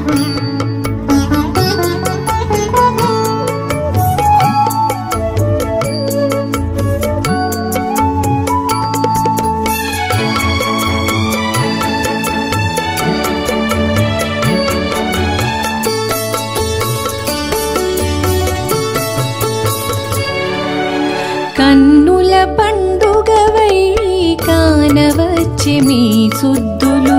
కన్నుల పండుగవై కానవచ్చి మీ సుద్దులు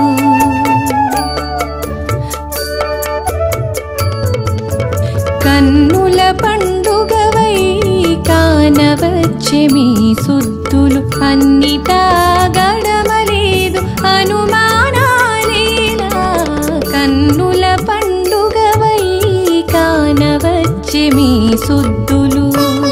కన్నుల పండుగవై కానవచ్చి మీ సుద్దులు అన్నిటా గడమలేదు అనుమానాలేలా కన్నుల పండుగవై కానవచ్చి మీ సుద్దులు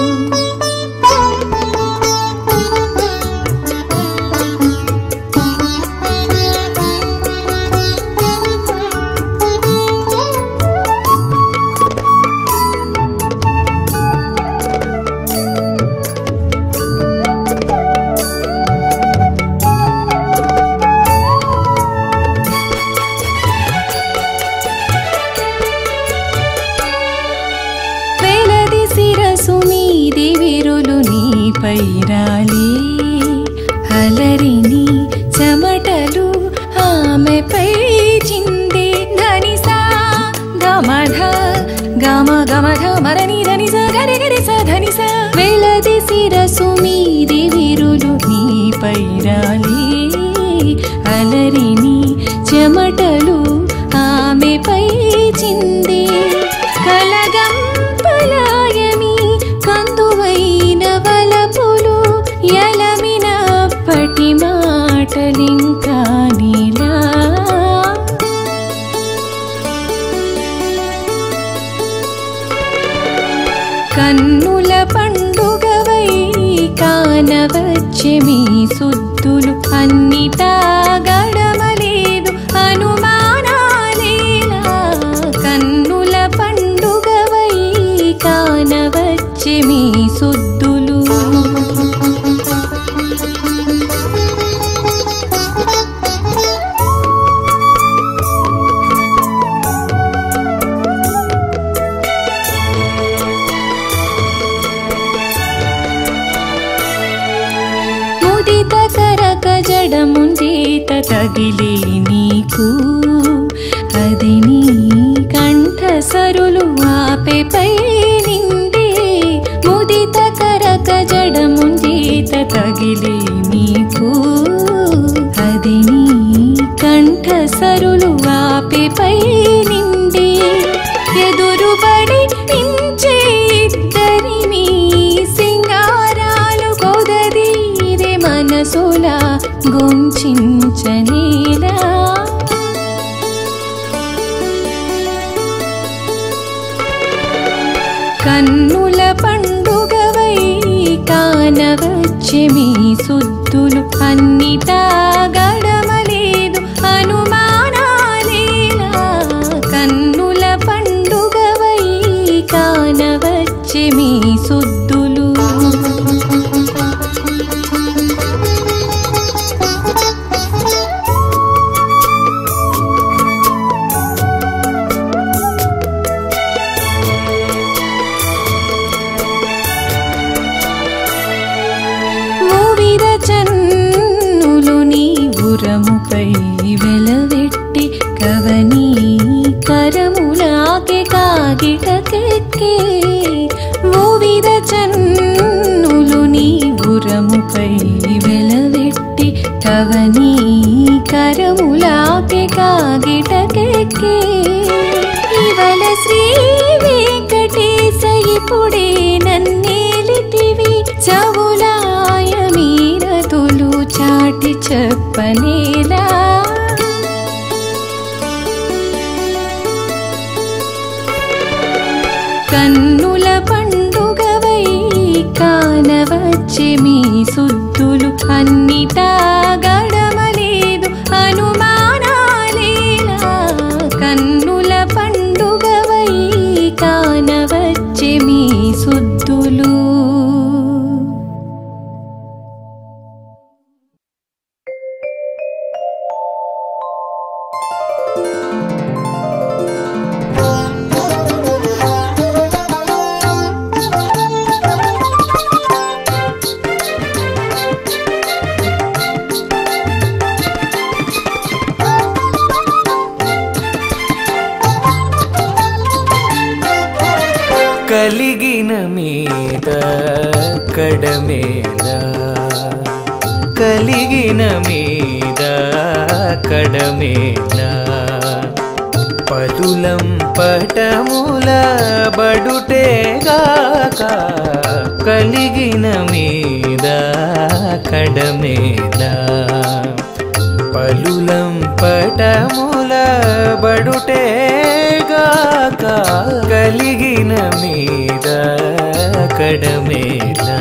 వెలది శిరసు మీది విరులు నీపై రాలి అలరిని చెమటలు ఆమెపై చిందే ధనిసా గమధ గమ గమధ మరని ధనిస గరి గరి స ధనిస వెలది శిరసు మీది విరులు నీపై రాలి అలరిని చెమటలు ఆమెపై చిందే కలగంపలాయమి కందువైన వలపులు ఎలమినప్పటి మాటలింకా నీలా కన్నుల పండుగవై కానవచ్చి మీ సుద్దులు అన్నిటా గడమలేదు అనుమానాలేలా కన్నుల పండుగవై కానవచ్చి మీ సుద్దులు ముదిత కరక జడముంజేత తగిలే నీకు అది నీ కంఠ సరులు ఆపెపై నిండే ముదిత కరక జడముంజేత తగిలే నీకు అది నీ కంఠ సరులు ఆపెపై నిండే ఎదురుబడి నించే ఇద్దరిని సింగారాలు కొదదీరే మనసులా గుంచించనేలా కన్నుల పండుగవై కానవచ్చి మీ సుద్దులు అన్నిటా గడమలేదు అనుమానాలేలా కన్నుల పండుగవై కానవచ్చి మీ సుద్దులు మూవిర చన్నులు నీ ఉరముపై వెలవెట్టి కవనీ కరములాగే కాగిటకెక్కే మూవిర చన్నులు నీ ఉరముపై వెలవెట్టి కవనీ కరములాగే కాగిటకెక్కే ఇవల శ్రీ వెంకటేశ ఇప్పుడే నన్నేలితివి చవులాయ మీరతులు చాటి చెప్పనేలా కన్నుల పండుగవై కానవచ్చి మీ సుద్దులు అన్నిటా గడమలేదు అనుమానాలేలా కన్నుల పండుగవై కానవచ్చి మీ సుద్దులు కలిగిన మీద కడమేల కలిగిన మీద కడమేల పదులం పటముల బడుటేగాక కలిగిన మీద కడమేల పలులం పటముల బడుటేగాక కలిగిన మీద కడమేలా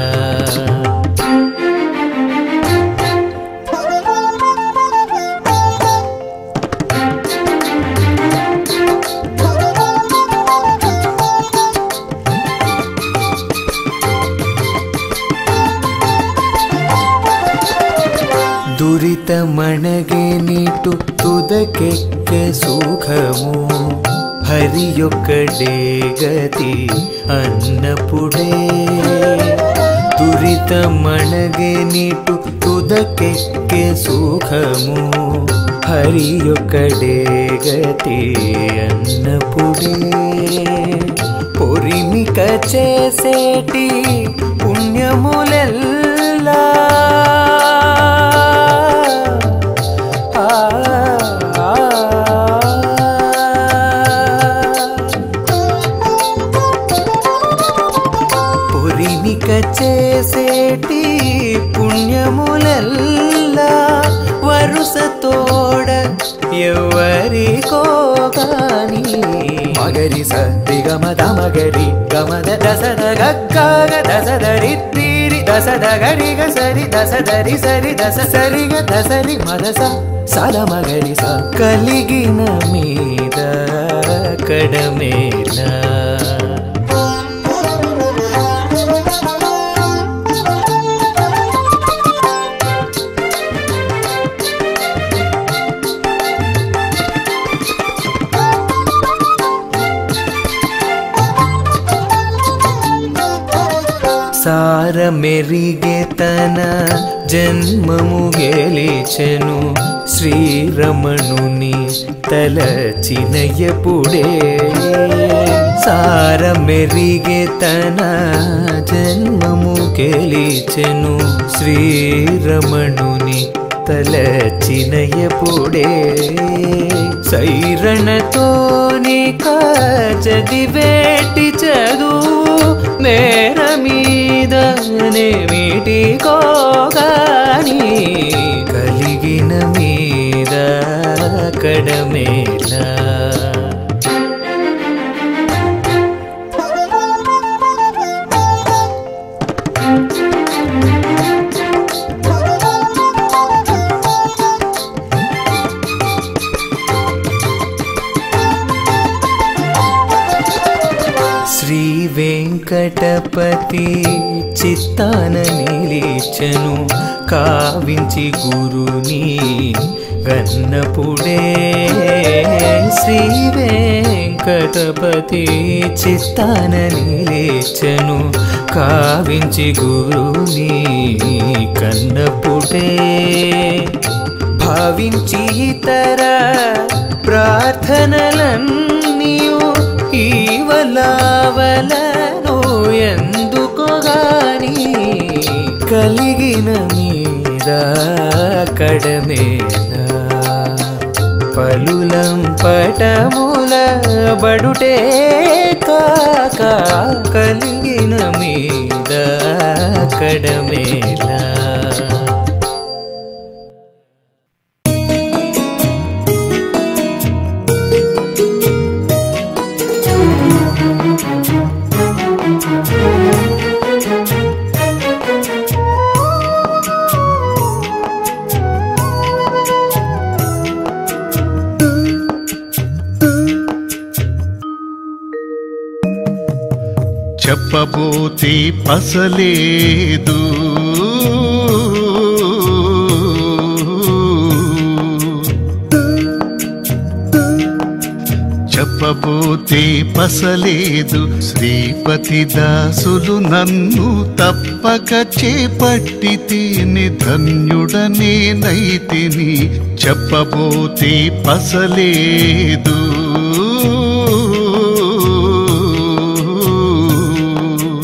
ದುರಿತ ಮಣಗೆ ನೀಟು ತುದಕೆಕ್ಕೆ ಸುಖము హరియొక్కడే గతి అన్నపుడే దురిత మణగే నీటు తుదకెక్కే సుఖము హరియొక్కడే గతి అన్నపుడే పొరిమిక చేసేటి పుణ్యములెల్లా ఆ, ఆ, పొరిమిక చేసేటి పుణ్యములల్లా వరుసతోడ ఎవరికో గాని మగరి సరి గమద మగరి గమద దసద గగ్గ దసదరి తీరి దసద గరి గ సరి దసదరి సరి దస సరిగ దసరి మదస సద మగరి స కలిగిన మీద కడమేలా సార మెరిగే తన జన్మము గెలిచెను శ్రీరమణుని తలచినయపుడే సార మెరిగే తన జన్మము గెలిచెను శ్రీరమణుని తలచినయపుడే సైరణతోనిక చదివేటి చదువు నేర మీదనే వీటికోగాని కలిగిన మీద కడమేలా శ్రీ వెంకటపతి చిత్తాన నిలిచెను కావించి గురుని గన్నపుడే శ్రీ వెంకటపతి చిత్తాన నిలిచెను కావించి గురుని కన్నపుడే భావించి ఇతర ప్రార్థనలన్నీయు ఈవలావలను ఎందుకోగాని కలిగిన మీద కడమేలా పలులం పటముల బడుటే కాక కలిగిన మీద కడమేలా చెప్పబోతే పసలేదు చెప్పబోతే పసలేదు శ్రీపతి దాసులు నన్ను తప్పక చేపట్టితేని ధన్యుడనే నైతిని చెప్పబోతే పసలేదు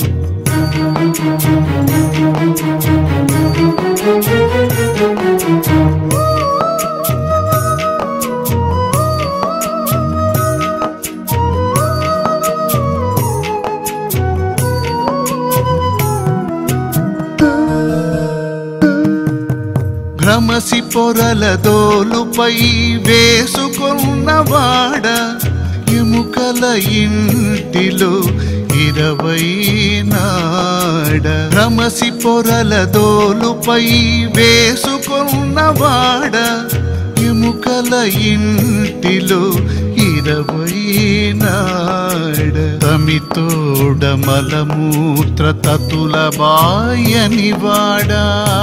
పొరల దోలుపై వేసుకున్నవాడ ఎముకల ఇంటిలో ఇరవై నాడ రమసి పొరల దోలుపై వేసుకున్నవాడ ఎముకల ఇంటిలో ఇరవై నాడ తమితోడ మలమూత్ర తతుల బాయని వాడా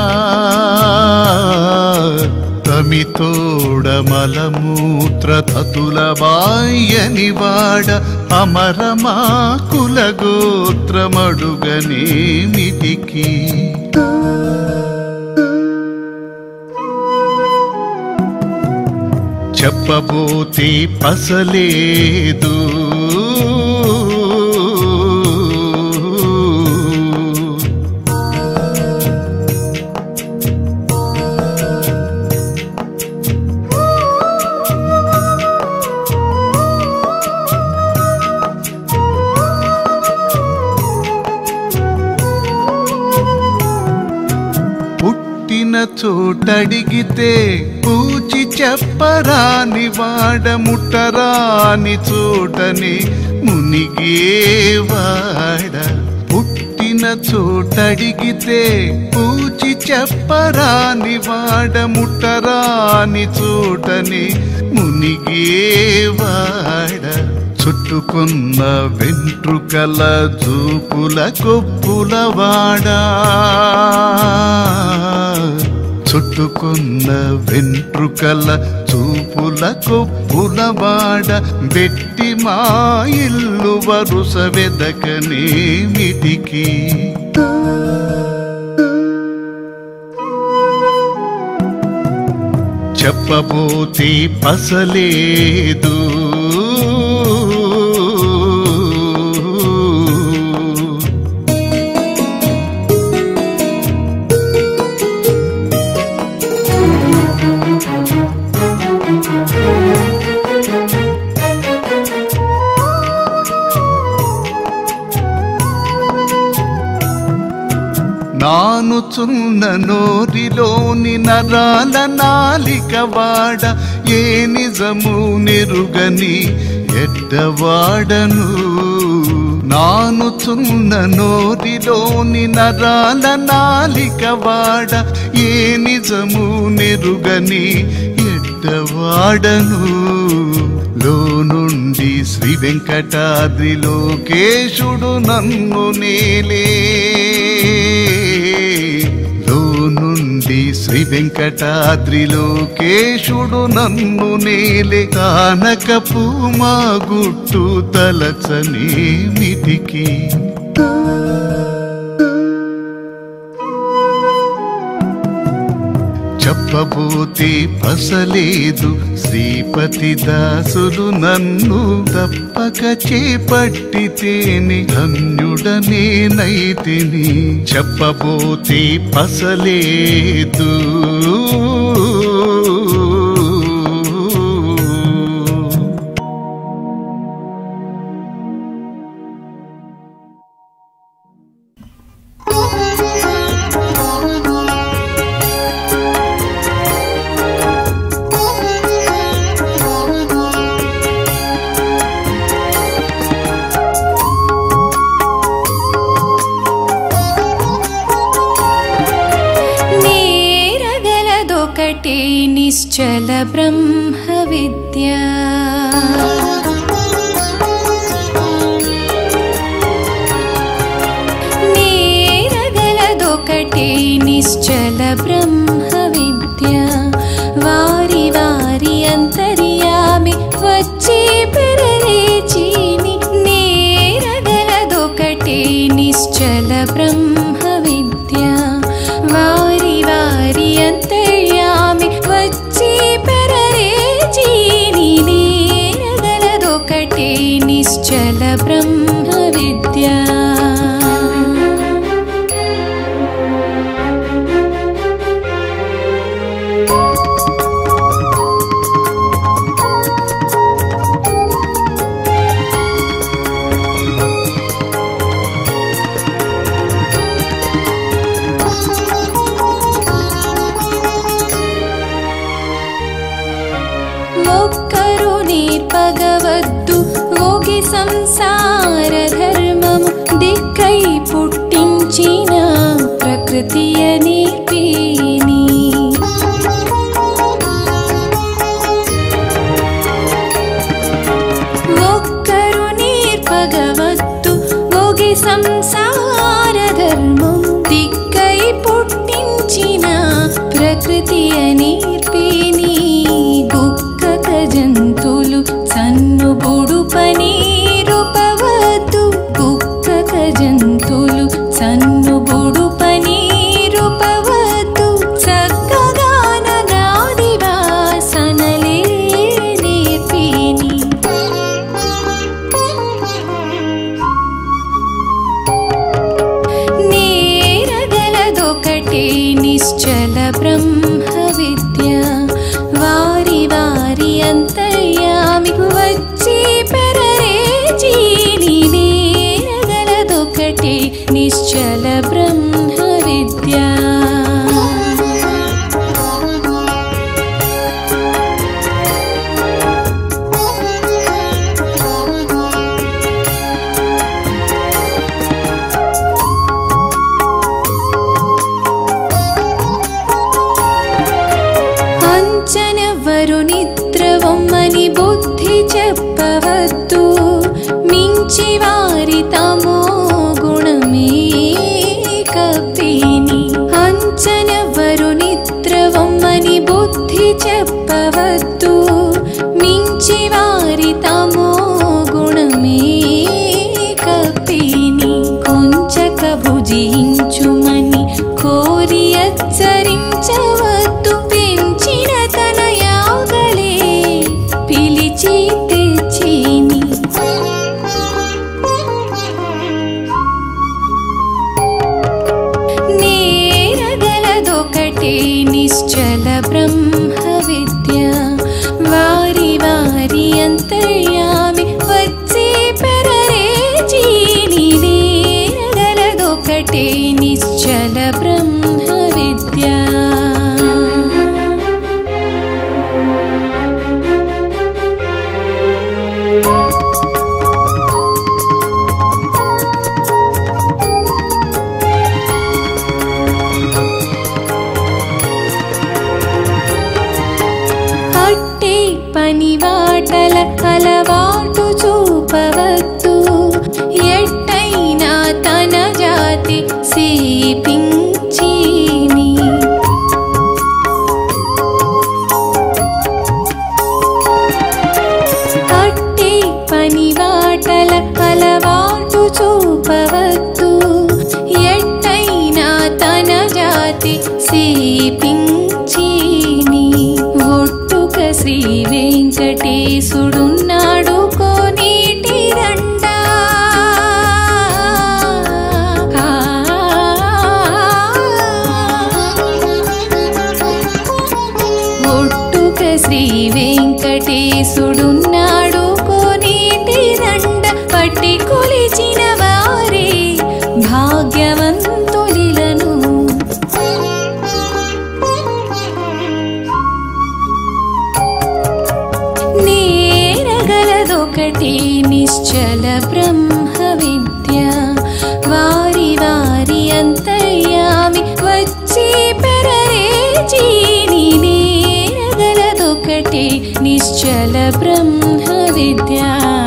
తమితోడ మలమూత్ర తతుల బాయని వాడ అమరమా కుల గోత్రమడుగనేమిటికి చెప్పబోతే పసలేదు పుట్టిన చోటడిగితే పూచి చెప్పరాని వాడ ముట్టరాని చోటని మునిగేవాడ పుట్టిన చోటడిగితే పూచి చెప్పరాని వాడ ముట్టరాని చోటని మునిగేవాడ చుట్టుకున్న వెంట్రుకల చూపుల కొప్పులవాడా చుట్టుకున్న వెంట్రుకల చూపుల కొప్పులవాడ బెట్టి మా ఇల్లు వరుస వెదకనేమిటికి చెప్పబోతే పసలేదు నానుచున్న నోరిలోని నరాల నాలిక వాడ ఏ నిజము నెరుగని ఎడ్డవాడను నానుచున్న నోరిలోని నరాల నాలిక వాడ ఏ నిజము నెరుగని ఎడ్డవాడను లో నుండి శ్రీ వెంకటాద్రి లోకేశుడు నన్ను నేలే లో నుండి శ్రీ వెంకటాద్రి లోకేశుడు నన్ను నేలే కానకపు మా గుట్టు తలచనేమిటికి చెప్పబోతే పసలేదు శ్రీపతి దాసులు నన్ను తప్పక చేపట్టితేని ధన్యుడనేనైతిని చెప్పబోతే పసలేదు నేరగలదొకటి నిశ్చల బ్రహ్మ విద్య నేరగలదొకటి నిశ్చల బ్రహ్మ విద్య వారి వారి అంతర్యామి వచ్చి పెరలేచిని నేరగలదొకటి నిశ్చల బ్రహ్మ విద్య వారి వారి అంతర్యామి వచ్చి పెరలేచిని నేరగలదొకటి నిశ్చల బ్రహ్మ విద్య భోగి సంసార ధర్మము దిక్కై పుట్టించిన ప్రకృతి అని పేని ఒక్కరు నేర్పగవత్తు భోగి సంసార ధర్మం దిక్కై పుట్టించిన ప్రకృతి నేర్పిని గుక్కక జంతులు సన్ను బుడుపని రూపవద్దు గుక్కక జంతులు సన్ను బుడుపని రూపవద్దు చక్కగా నగాది వాసనలే నేర్పిని నేరగలదొకటే నిశ్చల బ్రహ్మ విద్య వారి వారి అంతర్యామి వచ్చి పెరరే జీని నేరగలదొకటే నిశ్చల బ్రహ్మ విద్య అంచనెవ్వరు నిద్రవమ్మని బుద్ధి చెప్పవద్దు మించి వారి తమో గుణమే కప్పిని అంచనెవ్వరు నిద్రవమ్మని బుద్ధి చెప్పవద్దు మించి వారి తమో గుణమే కప్పిని కొంచక భుజించుమని కోరి హెచ్చరించవద్దు పెంచిన తన యాగలే పిలిచి తెచ్చిని నేరగలదొకటే నిశ్చల బ్రహ్మ విద్య వారి వారి అంతర్యామి వచ్చి పెరరే జీని నేరగలదొకటే నిశ్చల బ్రహ్మ విద్య అట్టే పని వాటల అలవాటు చూపవద్దు ఎట్టైనా తన జాతి సేపించిని అట్టే పని వాటల అలవాటు చూపవద్దు ఎట్టైనా తన జాతి సేపించిని ఒట్టుక శ్రీ వెంకటేశుడున్నాడు కోనేటి రండా ఒట్టుక శ్రీ వెంకటేశుడున్నాడు కోనేటి దండ పట్టి కొలిచిన వారే భాగ్యవంతులిలను నేరగలదొకటి నిశ్చల బ్రహ్మ విద్య వారి వారి అంతర్యామి వచ్చి పెరరే జీని నేరగలదొకటి నిశ్చల బ్రహ్మ విద్య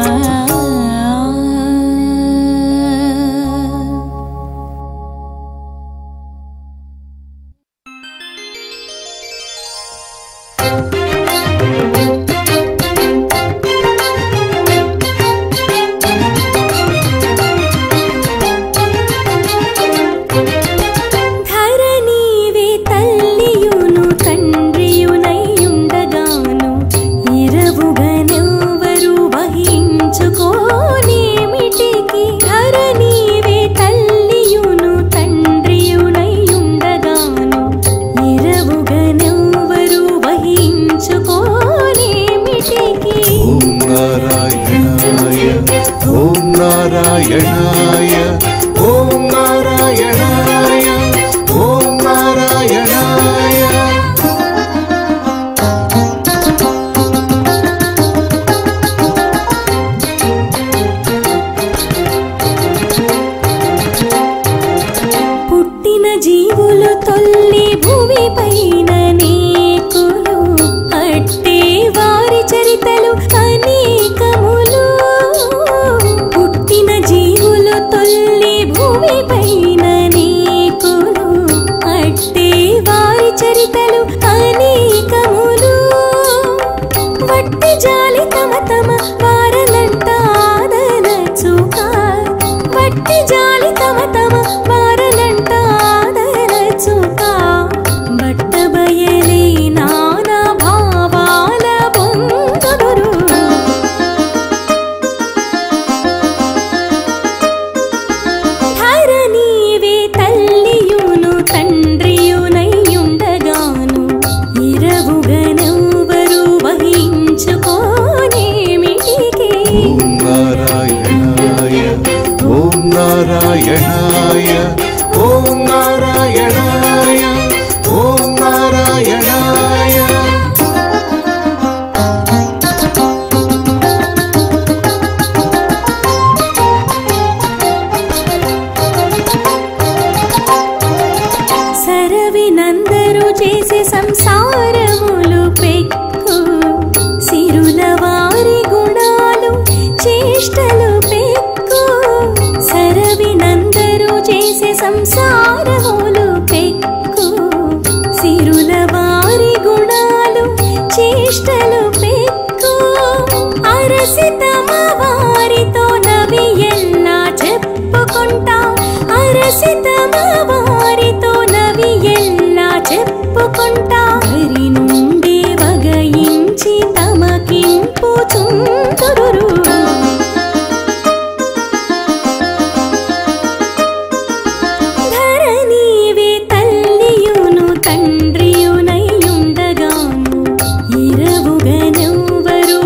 ధరణీవే తల్లియును తండ్రియునైయుండగాను ఇరవుగనెవ్వరు వహించుకోనేమిటికి ధరణీవే తల్లియును తండ్రియునైయుండగాను ఇరవుగనెవ్వరు వహించుకోనేమిటికి ఓం నారాయణాయ ఓం నారాయణాయ ఓం నారాయణాయ ఓం నారాయణాయ అనేకములు పుట్టిన జీవులు తొల్లి భూమిపైన నీకులు అట్టే వారి చరితలు అనేకములు వట్టి జాలి తమ తమ వారలంటాదన చూక వట్టి జాలి తమ తమ వారలంటాదన చూక బట్ట బయలే నానా భావాల పొందుదురు ధరణీవే తల్లియును తండ్రియునయ్యుండగాను ఇరవుగనెవ్వరు వహించుకోనేమిటికే ఓం నారాయణాయ ఓం నారాయణాయ ఓం నారాయణాయ ఓం నారాయణాయ సరవినందరూ చేసే సంసారములు పెక్కు సిరుల వారి గుణాలు చేష్టలు పెక్కు సరవినందరూ చేసే సంసారములు పెక్కు సిరుల వారి గుణాలు చేష్టలు పెక్కు అరసి తమ వారితో నవి ఎల్లా చెప్పుకుంటా అరసి తమ వారితో నవి ఎల్లా చెప్పుకుంటా హరి నుండి వగయించి తమకింపు చుంతురు ధరణీవే తల్లియును తండ్రియునయ్యుండగాను ఇరవుగనెవ్వరు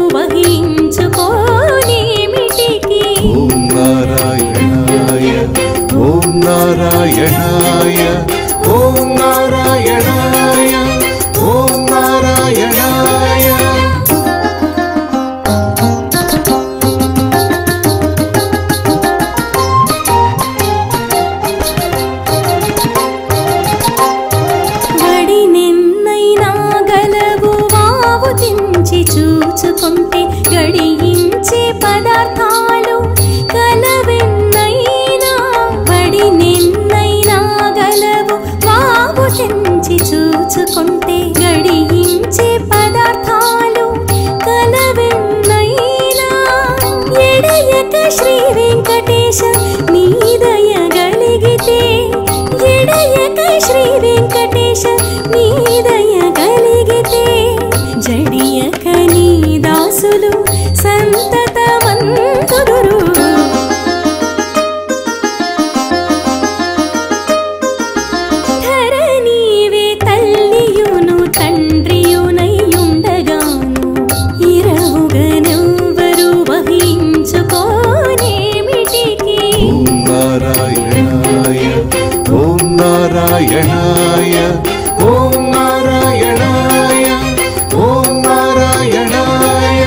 వహించుకోనేమిటికి ఓం నారాయణాయ ఓం నారాయణాయ ఓం నారాయణాయ ఓం నారాయణాయ వడి నిన్నైనా గలవు వావు తెంచి చూచుకుంటే గడియించే పదార్థాలు కలవెన్నైనా వడి నిన్నైనా గలవు వావు తెంచి చూచుకుంటే గడియించే పదార్థాలు కలవెన్నైనా ఎడయక శ్రీ వెంకటేశ నీ దయ గలిగితే ఎడయక శ్రీ వెంకటేశ నీ దయ గలిగితే జడియక నీ దాసులు సంతతమంతుదురు ధరణీవే తల్లియును తండ్రియునయ్యుండగాను ఇరవుగనెవ్వరు వహించుకోనేమిటికి ఓం నారాయణాయ ఓం నారాయణాయ ఓం నారాయణాయ ఓం నారాయణాయ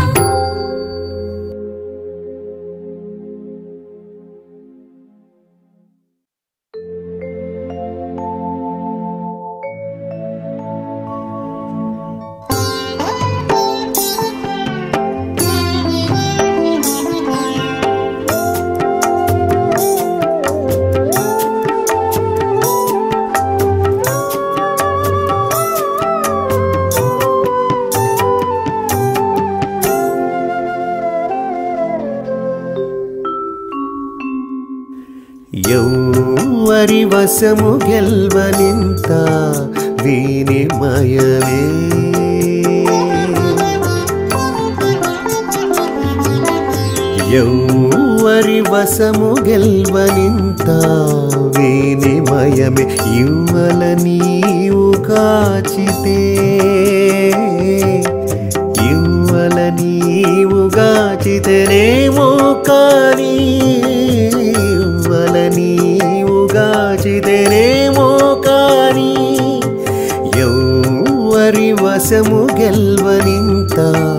ఎవ్వరి వశము గెల్వనింత వినిమయమే ఎవ్వరి వశము గెల్వనింత వినిమయమే ఇవ్వల నీవు కాచితే ఇవ్వల నీవు గాచితేనేమో కానీ ఇవ్వల నీవు గాచితేనేమో కానీ ఎవ్వరి వశము గెల్వనింత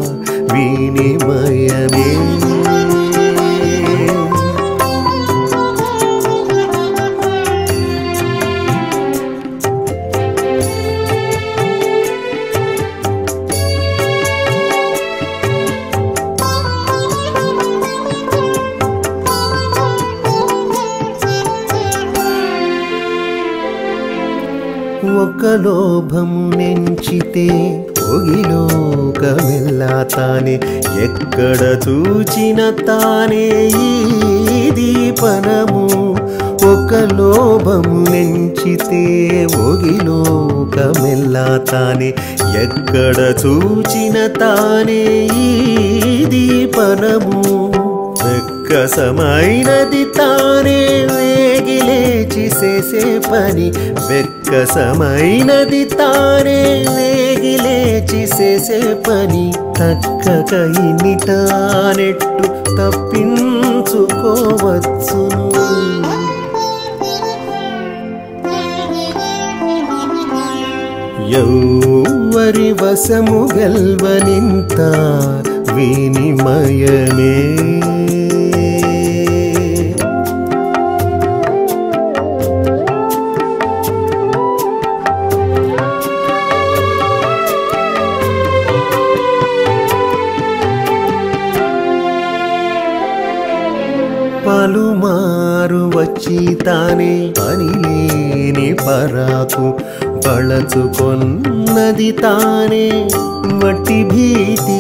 వినిమయమే ఒక లోభము నెంచితే ఒగిలోకమెల్లా తానే ఎక్కడ చూచిన తానే ఈ దీపనము ఒక లోభము నెంచితే ఒగిలోకమెల్లా తానే ఎక్కడ చూచిన తానే ఈ దీపనము వెక్కసమైనది తానే వేగి లేచి చేసే పని వెక్కసమైనది తానే వేగి లేచి చేసే పని తక్కక ఇన్ని తానెట్టు తప్పించుకోవచ్చును ఎవ్వరి వశము గెల్వనింత వినిమయమే పలుమారు వచ్చి తానే పని లేని పరాకు బళచుకొన్నది తానే వట్టి భీతి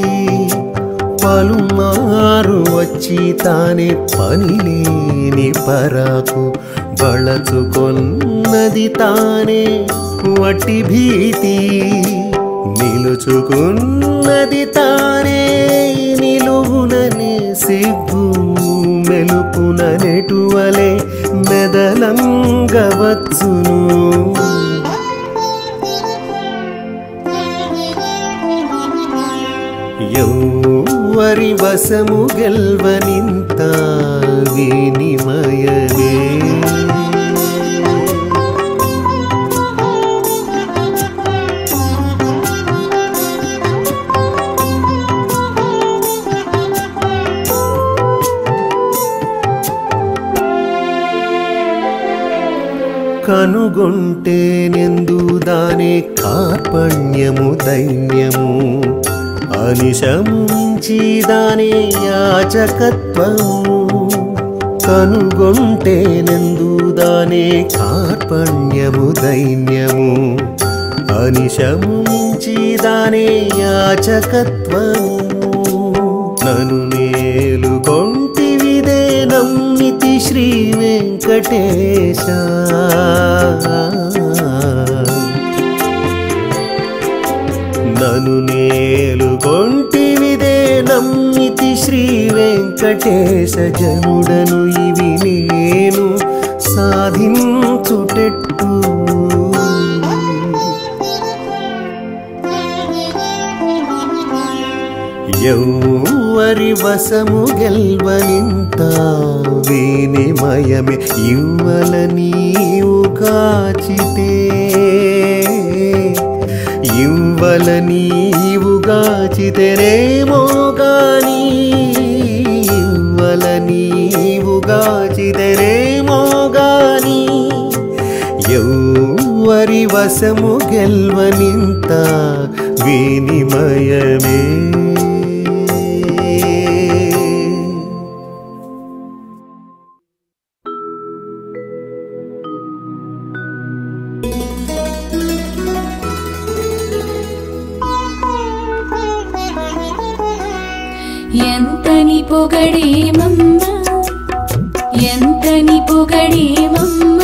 పలుమారు వచ్చి తానే పని లేని పరాకు బళచుకొన్నది తానే వట్టి భీతి నిలుచుకున్నది తానే నిలువుననే సిగ్గు మెలుపున నెటువలే మెదలంగవచ్చును ఎవ్వరి వశము గెల్వనింత వినిమయమే కనుగొంటే నెందు దానే కార్పణ్యము దైన్యము అనిశముంచి దానే యాచకత్వము కనుగొంటే నెందు దానే కార్పణ్యము దైన్యము అనిశముంచి దానే యాచకత్వము నను నేలుకొంటివిదే నమ్మితి శ్రీ వెంకటేశ నను నేలుకొంటివిదే నమ్మితి శ్రీ వెంకటేశ జనుడను ఇవి నేను సాధించుటెట్టు ఎవ్వరి వశము గెల్వనింత వినిమయమే ఇవ్వల నీవు కాచితే ఇవ్వల నీవు కాచితేనేమో గాని ఇవ్వల నీవు కాచితేనేమో గాని ఎవ్వరి వశము గెల్వనింత వినిమయమే ఎంతని పొగడేమమ్మ ఎంతని పొగడేమమ్మ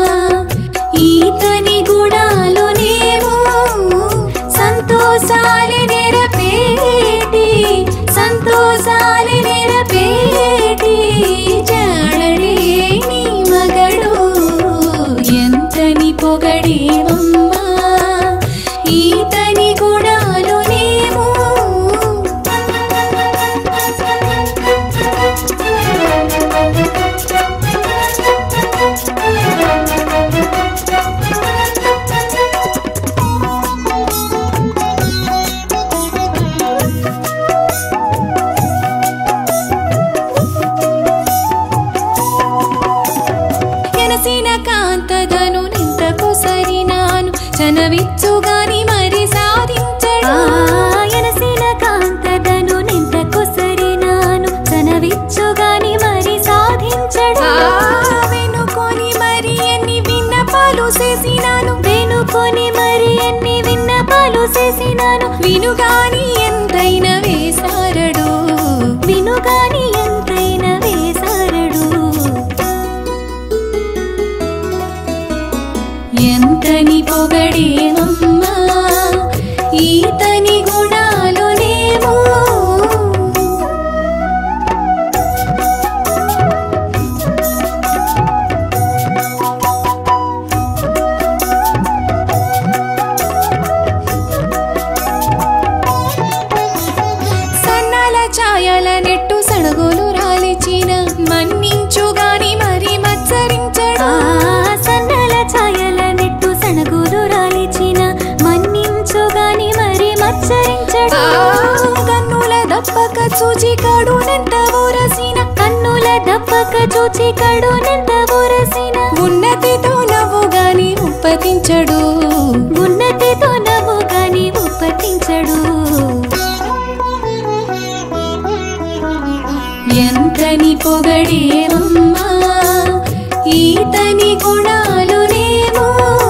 ఈతని గుడాలోనేమో సంతోషాలి నెరపేటి సంతోషాలి నెరపేటి జాడడే నీ మగడు ఎంతని పొగడేమమ్మ ఈతని గుడాలోనేమో ఎనసిన కాంతదను నింతకు సరినాను చనవిచ్చుగాని మరి సాధించడు ఎనసిన కాంతదను నింతకు సరినాను చనవిచ్చుగాని మరి సాధించడు వెనుకొని మరి ఎన్ని విన్నపాలు చేసినాను వెనుకొని మరి చేసినాను వినుగాని ఎంతైనా వేసారడు వినుగాని ఎంతైనా వేసారడు ఎంతని పొగడేమమ్మా ఈతని గుణాలునేమో సన్నాల ఛాయల నెట్టు సడగోలు రాలిచిన మన్నించుగాని మరి మత్సరించడు సన్నాల ఛాయల నెట్టు సడగోలు రాలిచిన మన్నించుగాని మరి మత్సరించడు కన్నుల దప్పక చూచి కడునెంత ఊరసిన కన్నుల దప్పక చూచి కడునెంత ఊరసిన ఉన్నతితో నవ్వు గాని ఉప్పతించడు ఉన్నతితో నవ్వు గాని ఉప్పతించడు ఎంతని పొగడేవమ్మా ఈతని గుణాలునేమో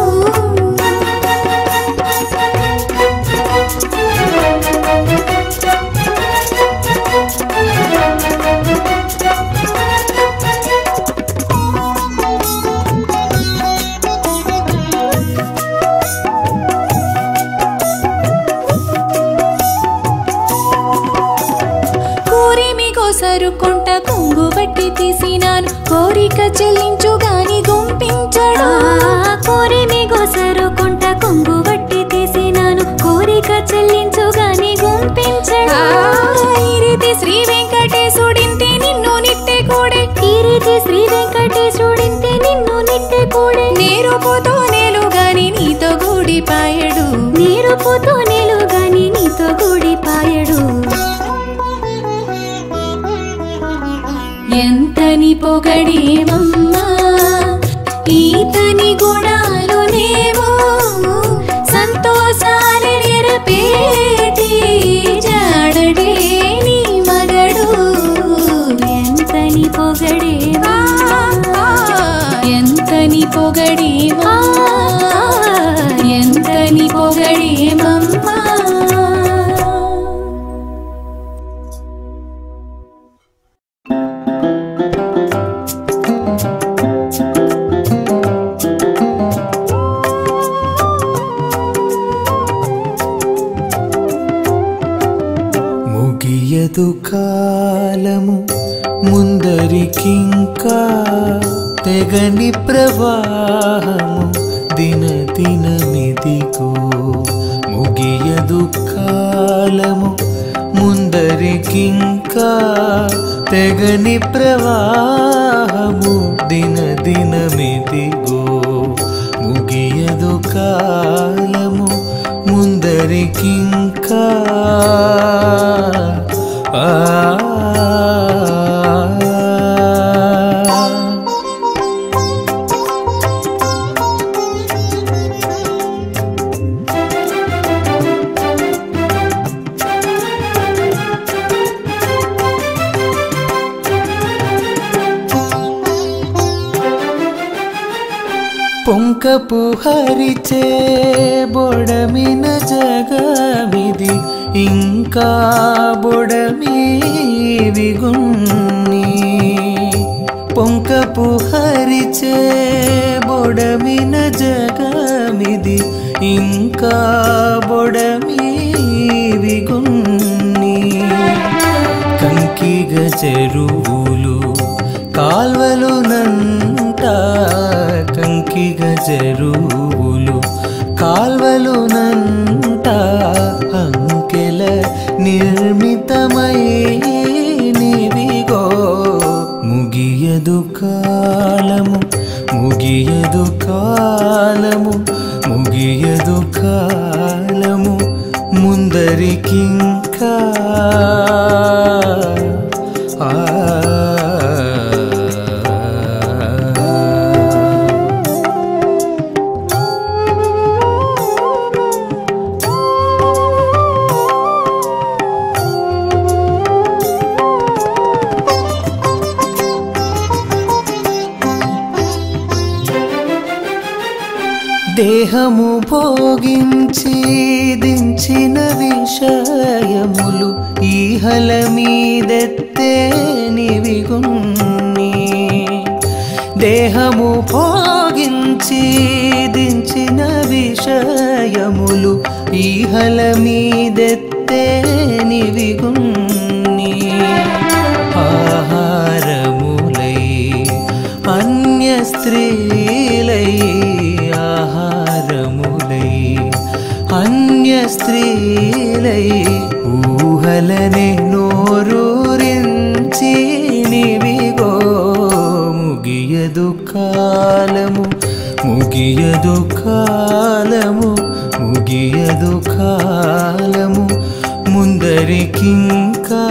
కూరిమి కోసరుకుంట కొంగు బట్టి తీసినాను కోరిక చెల్లించు గాని గుంపించడు కోరిమి కోసరుకుంట కొంగు బట్టి తీసినాను కోరిక చెల్లించు గాని గుంపించడు ఈ రీతి శ్రీ వెంకటేశుడింతే నిన్ను నిట్టె కూడే ఈ రీతి శ్రీ వెంకటేశుడింతే నిన్ను నిట్టె కూడే నేరుపుతో నేలు గాని నీతో గూడిపాయడు నేరుపుతో నేలు గాని నీతో గూడిపాయడు ఎంతని పొగడేమమ్మా ఈతని గుణాలునేమో సంతోషాల నెరపేటి జాడడే నీ మగడు ఎంతని పొగడేమా ఎంతని పొగడేమా ఎంతని పొగడేమమ్మా ముగియదు కాలము ముందరికింకా తెగని ప్రవాహము దిన దినమిదిగో ముగియదు కాలము ముందరికింకా తెగని ప్రవాహము దిన దినమిదిగో ముగియదు కాలము ముందరికింకా ఆ పొంకపు హరిచే బొడమిన జగమిది ఇంకా బొడమి విగుణ్ణి పొంకపు హరిచే బొడమిన జగమిది ఇంకా బొడమి విగుణ్ణి కంకిగ చెరువులు కాల్వలు నంట కంకిగ చెరువులు కాల్వలు నంట అంకెల నిర్మితమై నివిగో ముగియదు కాలము ముగియదు కాలము ముగియదు కాలము ముందరికింకా ఆ దేహము భోగించి దించిన విషయములు ఈహల మీదెత్తే నివిగున్ని దేహము భోగించి దించిన విషయములు ఈహల మీదెత్తే నివిగున్ని ఆహారములై అన్య స్త్రీలై ఆహారములై అన్య స్త్రీలై ఊహలనే నోరూరించి నివిగో ముగియదు కాలము ముగియదు కాలము ముగియదు కాలము ముందరికింకా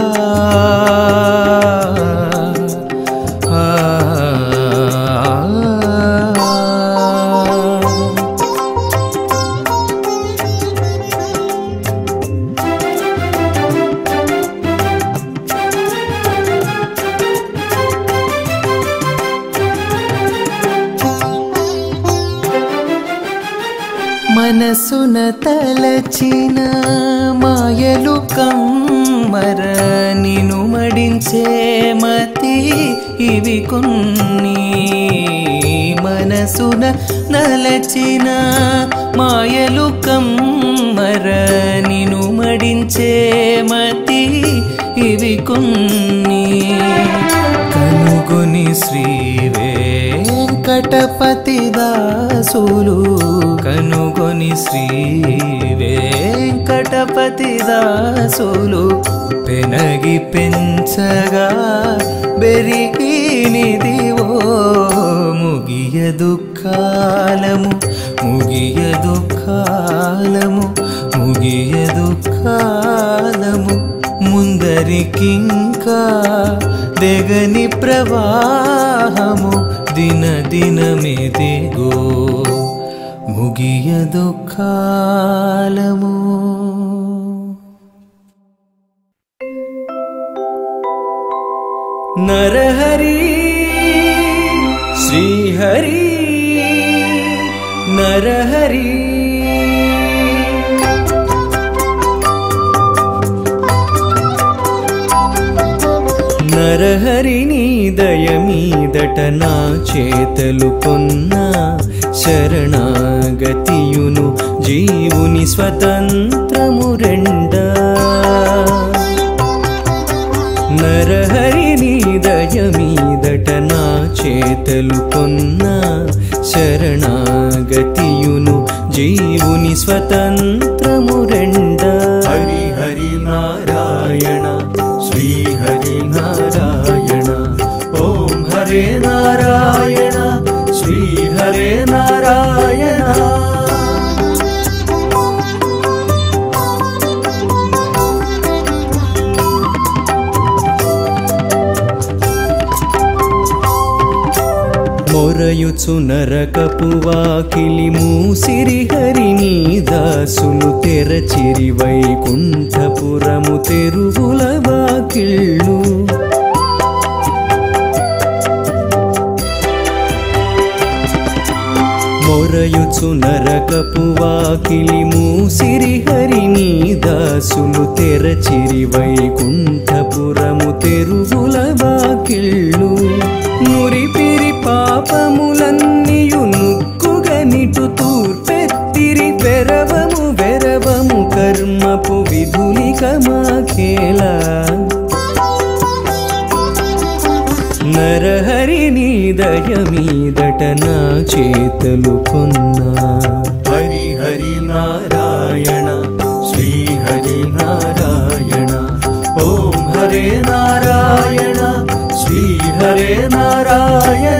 ఆ మనసున తలచిన మాయలు కమ్మర నిను మడించే మతి ఇవి కొన్ని మనసున నలచిన మాయలు కమ్మర నిను మడించే మతి ఇవి కొన్ని కనుగొని శ్రీ వెంకటపతి దాసులు కనుగొని శ్రీ వెంకటపతి దాసులు పెనగి పెంచగా బెరిగినిదివో ముగియదు కాలము ముగియదు కాలము ముగియదు కాలము ముందరికింకా దెగని ప్రవాహము దిన దినమిదిగో ముగియదు కాలము నరహరి శ్రీహరి నరహరి నరహరిని దయమీదట నా చేతలు కొన్న శరణాగతియును జీవుని స్వతంత్రము రెండా నరహరిని దయమీదట నా చేతలు కొన్న శరణాగతియును జీవుని స్వతంత్రము రెండా హరి హరి నారాయణ శ్రీ హరి నారాయణ ఓం హరే నారాయణ శ్రీ హరే నారాయణ మొరయుచు నరకపు వాకిలి మూసిరి హరిని దాసులు తెరచిరి వైకుంఠపురము తెరువుల వాకిళ్ళు మొరయుచు నరకపు వాకిలి మూసిరి హరిని దాసులు తెరచిరి వైకుంఠపురము తెరువుల వాకిళ్ళు మురిపిరి పాపములన్నీయు నుక్కుగనిటు తూర్పెత్తిరి వెరవము వెరవము కర్మపు విధులిక మాకేలా నరహరిని దయమీదట నా చేతలు కొన్నా హరి హరి నారాయణ శ్రీ హరి నారాయణ ఓం హరే నారాయణ శ్రీ హరే నారాయణ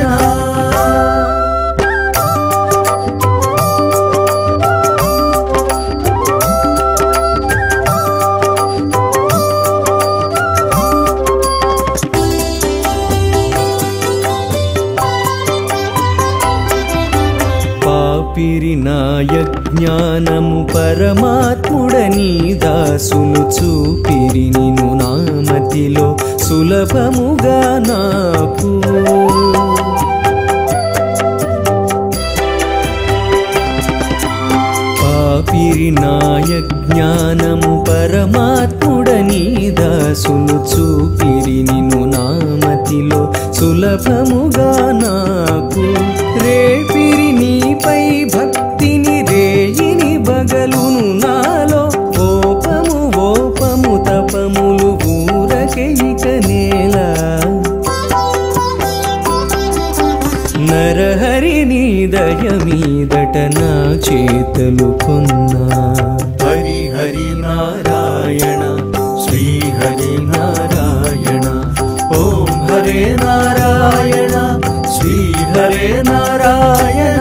పాపిరి నాయజ్ఞానము పరమాత్ముడని దాసులు చూపిరి నిను నామతిలో సులభముగా నాకు నేర్పిరినాయ జ్ఞానము పరమాత్ముడని దాసులు చూపిరి నిన్ను నామతిలో సులభముగా నాకు రేపిరి నీపై భక్తిని రేయిని బగలును నాలో ఓపము ఓపము తపములు ఊరకెయిక నేలా నరహరిని దయమీదట నా చేతలు కొన్నా హరి హరి నారాయణ శ్రీ హరి నారాయణ ఓం హరే నారాయణ శ్రీ హరే నారాయణ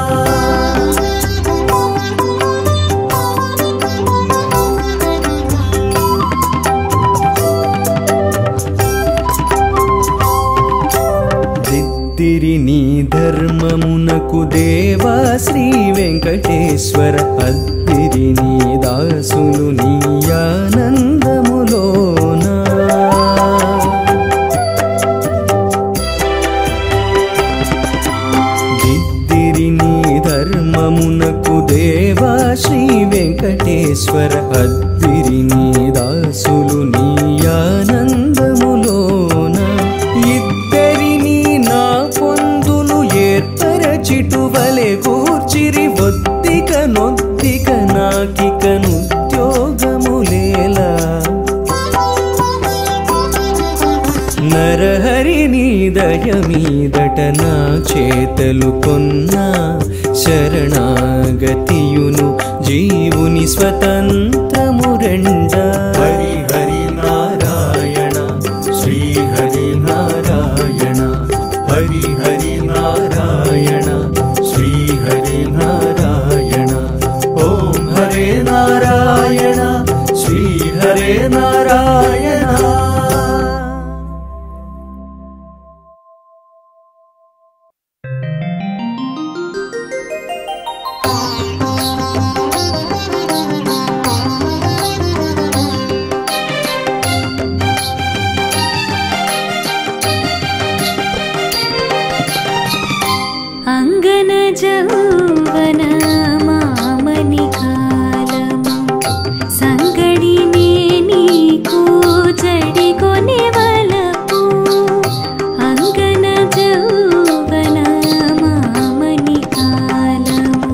దిద్దిరి నీ ధర్మమునకు దేవా శ్రీ వెంకటేశ్వర అద్దిరి నీ దాసులు నీ ఆనందములోనా దిద్దిరి నీ ధర్మమునకు దేవా శ్రీ వెంకటేశ్వర అద్దిరి నీ దాసులు నీ ఆనందములోన ఇద్దరిని నా పొందులు ఏర్పరచిటువలె కూర్చిరి ఒత్తిక నొత్తిక నాకిక నుద్యోగములేలా నరహరిని దయమీదట నా చేతలు కొన్నా శరణాగతియును జీవుని స్వతంత్రము రెండ హరి హరి నారాయణ శ్రీ హరి నారాయణ హరి హరి నారాయణ శ్రీ హరి నారాయణ ఓం హరే నారాయణ శ్రీ హరే నారాయణ అంగన జౌవన మామని కాలము సంగడి నే నీకు జడి కొనివలపు అంగన జౌవన మామని కాలము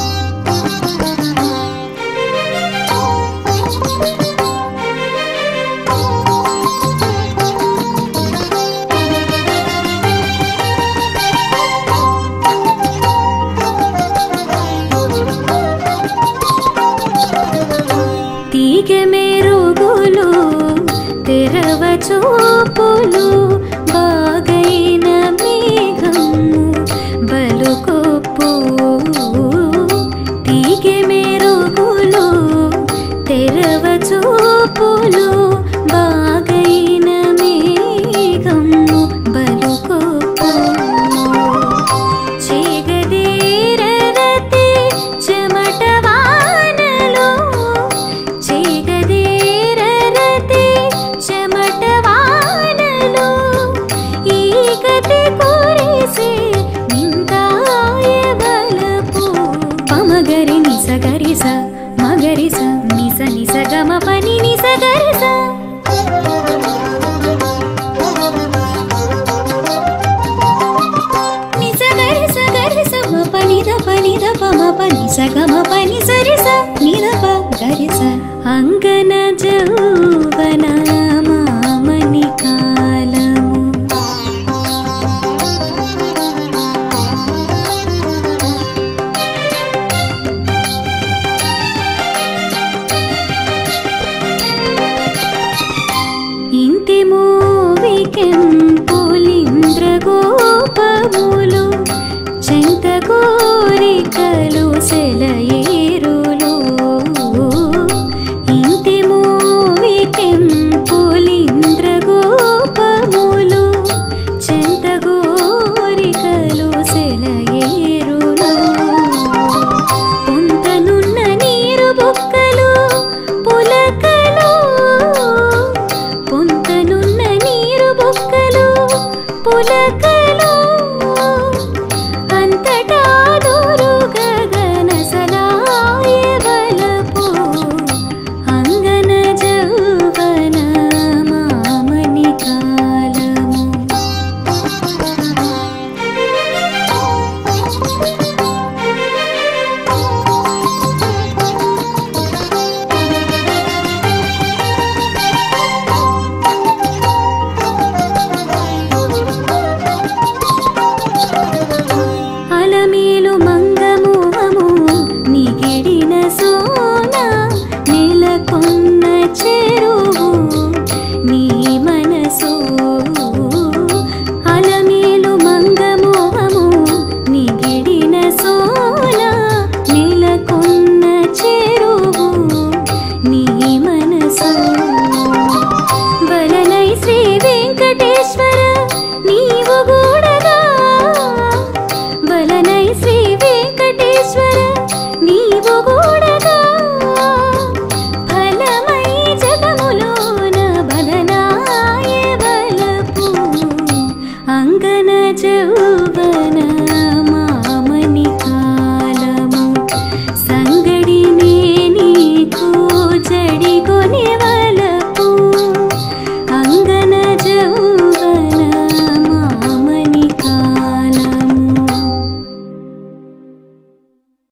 తీగ మెరుగులు తెరవ చూపులు బాగైన మేఘము బలుకొప్పు తీగ మెరుగులు తెరవ చూపులు బాగైన మేఘము బలుకొప్పు చీగదీరరతి చెమటవానలో చీగదీరరతి చెమటవానలో ఈ గతి కురిసి నిందాయవలపు పమగరి నిసగరిస మగరిస నిస నిస గమ పని నిసగరిస నిస గరి స గరి స మ ప ని ద ప ని ద ప మ ప ని స గ మ ప ని స రి స ని ద ప గరి స అంగన జౌవన మామని కాలము ఇంటి మూవికెం పులింద్ర గోపములు చెంత కోరికలు సెలయేరులు ఇంటి మూవికెం పులింద్ర గోపములు చెంత కోరికలు సెలయేరులు పొంతనున్న నీరు బొక్కలు పులకలు పొంతనున్న నీరు బొక్కలు పులకలు